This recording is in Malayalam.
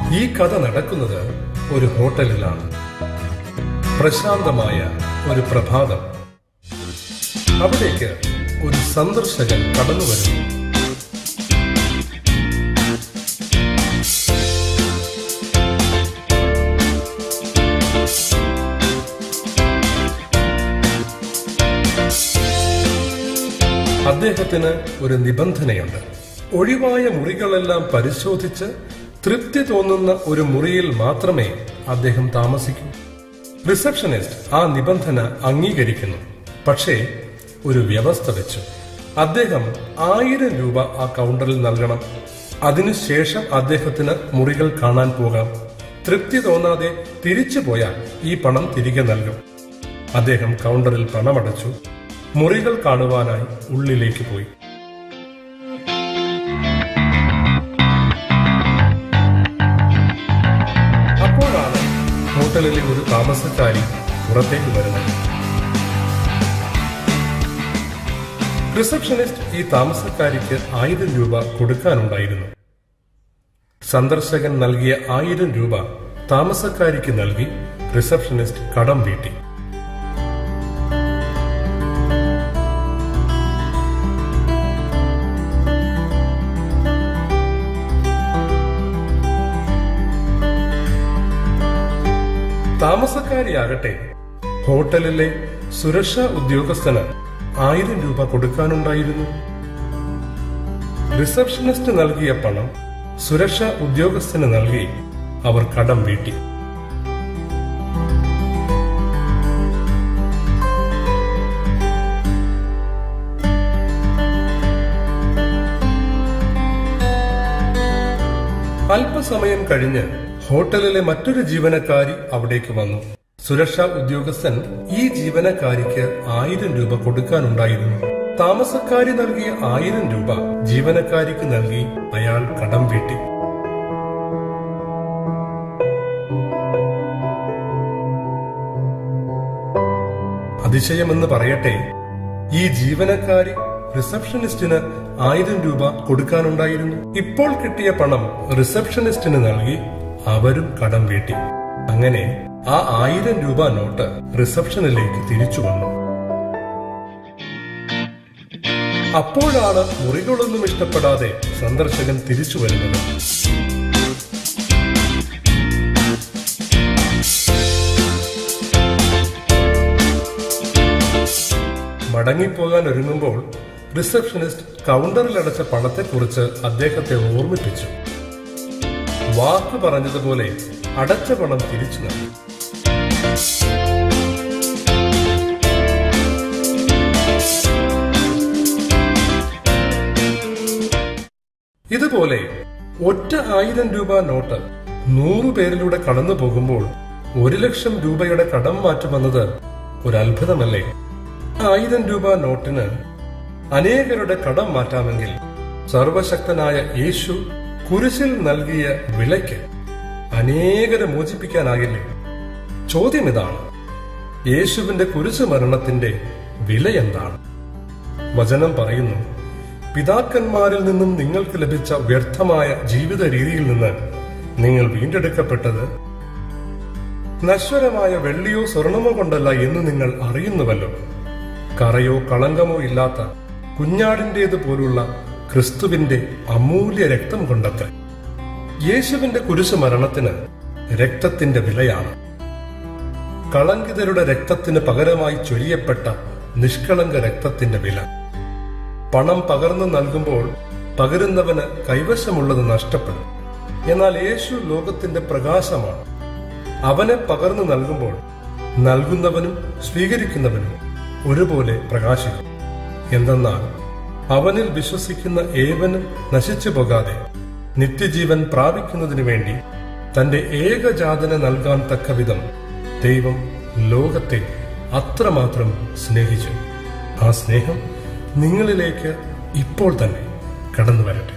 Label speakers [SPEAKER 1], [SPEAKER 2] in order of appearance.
[SPEAKER 1] ഈ കഥ നടക്കുന്നത് ഒരു ഹോട്ടലിലാണ് പ്രശാന്തമായ ഒരു പ്രഭാതം അവിടേക്ക് ഒരു സന്ദർശകൻ കടന്നു വരുന്നു അദ്ദേഹത്തിന് ഒരു നിബന്ധനയുണ്ട് ഒഴിവായ മുറികളെല്ലാം പരിശോധിച്ച് തൃപ്തി തോന്നുന്ന ഒരു മുറിയിൽ മാത്രമേ അദ്ദേഹം താമസിക്കൂ റിസപ്ഷനിസ്റ്റ് ആ നിബന്ധന അംഗീകരിക്കുന്നു പക്ഷേ ഒരു വ്യവസ്ഥ വെച്ചു അദ്ദേഹം ആയിരം രൂപ ആ കൗണ്ടറിൽ നൽകണം അതിനുശേഷം അദ്ദേഹത്തിന് മുറികൾ കാണാൻ പോകാം തൃപ്തി തോന്നാതെ തിരിച്ചു പോയാൽ ഈ പണം തിരികെ നൽകും അദ്ദേഹം കൗണ്ടറിൽ പണമടച്ചു മുറികൾ കാണുവാനായി ഉള്ളിലേക്ക് പോയി അപ്പോഴാണ് ഹോട്ടലിലെ ഒരു താമസക്കാരി പുറത്തേക്ക് വരുന്നത് റിസപ്ഷനിസ്റ്റ് ഈ താമസക്കാരിക്ക് ആയിരം രൂപ കൊടുക്കാനുണ്ടായിരുന്നു സന്ദർശകൻ നൽകിയ ആയിരം രൂപ താമസക്കാരിക്ക് നൽകി റിസപ്ഷനിസ്റ്റ് കടം വീട്ടി താമസക്കാരിയാകട്ടെ ഹോട്ടലിലെ സുരക്ഷാ ഉദ്യോഗസ്ഥന് ആയിരം രൂപ കൊടുക്കാനുണ്ടായിരുന്നു റിസപ്ഷനിസ്റ്റ് നൽകിയ പണം സുരക്ഷാ ഉദ്യോഗസ്ഥന് നൽകി അവർ കടം വീട്ടി അല്പസമയം കഴിഞ്ഞ് ഹോട്ടലിലെ മറ്റൊരു ജീവനക്കാരി അവിടേക്ക് വന്നു സുരക്ഷാ ഉദ്യോഗസ്ഥൻ ഈ ജീവനക്കാരിക്ക് ആയിരം രൂപ കൊടുക്കാനുണ്ടായിരുന്നു താമസക്കാരി നൽകിയ ആയിരം രൂപ ജീവനക്കാരിക്ക് നൽകി അയാൾ കടം വീട്ടി അതിശയമെന്ന് പറയട്ടെ ഈ ജീവനക്കാരി റിസപ്ഷനിസ്റ്റിന് ആയിരം രൂപ കൊടുക്കാനുണ്ടായിരുന്നു ഇപ്പോൾ കിട്ടിയ പണം റിസപ്ഷനിസ്റ്റിന് നൽകി അവരും കടം വീട്ടി അങ്ങനെ ആ ആയിരം രൂപ നോട്ട് റിസപ്ഷനിലേക്ക് തിരിച്ചു വന്നു അപ്പോഴാണ് മുറികളൊന്നും ഇഷ്ടപ്പെടാതെ സന്ദർശകൻ തിരിച്ചു വരുന്നത് മടങ്ങിപ്പോകാൻ ഒരുങ്ങുമ്പോൾ റിസപ്ഷനിസ്റ്റ് കൗണ്ടറിൽ അടച്ച പണത്തെക്കുറിച്ച് അദ്ദേഹത്തെ ഓർമ്മിപ്പിച്ചു വാക്ക് പറഞ്ഞതുപോലെ അടച്ച പണം തിരിച്ചു നൽകി ഇതുപോലെ ഒറ്റ ആയിരം രൂപ നോട്ട് നൂറു പേരിലൂടെ കടന്നു പോകുമ്പോൾ ഒരു ലക്ഷം രൂപയുടെ കടം മാറ്റുമെന്നത് ഒരു അത്ഭുതമല്ലേ ആയിരം രൂപ നോട്ടിന് അനേകരുടെ കടം മാറ്റാമെങ്കിൽ സർവശക്തനായ യേശു കുരിശിൽ നൽകിയ വിലയ്ക്ക് അനേകരെ മോചിപ്പിക്കാനാകില്ലേ ചോദ്യം ഇതാണ് യേശുവിന്റെ കുരിശു മരണത്തിന്റെ വില എന്താണ് വചനം പറയുന്നു പിതാക്കന്മാരിൽ നിന്നും നിങ്ങൾക്ക് ലഭിച്ച വ്യർത്ഥമായ ജീവിത രീതിയിൽ നിന്ന് നിങ്ങൾ വീണ്ടെടുക്കപ്പെട്ടത് നശ്വരമായ വെള്ളിയോ സ്വർണമോ കൊണ്ടല്ല എന്ന് നിങ്ങൾ അറിയുന്നുവല്ലോ കറയോ കളങ്കമോ ഇല്ലാത്ത കുഞ്ഞാടിന്റേത് പോലുള്ള ക്രിസ്തുവിന്റെ അമൂല്യ രക്തം കൊണ്ടത്ര യേശുവിന്റെ കുരിശു മരണത്തിന് രക്തത്തിന്റെ വിലയാണ് കളങ്കിതരുടെ രക്തത്തിന് പകരമായി ചൊരിയപ്പെട്ട നിഷ്കളങ്ക രക്തത്തിന്റെ വില പണം പകർന്നു നൽകുമ്പോൾ പകരുന്നവന് കൈവശമുള്ളത് നഷ്ടപ്പെടും എന്നാൽ യേശു ലോകത്തിന്റെ പ്രകാശമാണ് അവനെ പകർന്നു നൽകുമ്പോൾ നൽകുന്നവനും സ്വീകരിക്കുന്നവനും ഒരുപോലെ പ്രകാശിക്കും എന്തെന്നാൽ അവനിൽ വിശ്വസിക്കുന്ന ഏവനും നശിച്ചു പോകാതെ നിത്യജീവൻ പ്രാപിക്കുന്നതിനു വേണ്ടി തന്റെ ഏകജാതനെ നൽകാൻ തക്കവിധം ദൈവം ലോകത്തെ അത്രമാത്രം സ്നേഹിച്ചു ആ സ്നേഹം നിങ്ങളിലേക്ക് ഇപ്പോൾ തന്നെ കടന്നു വരട്ടെ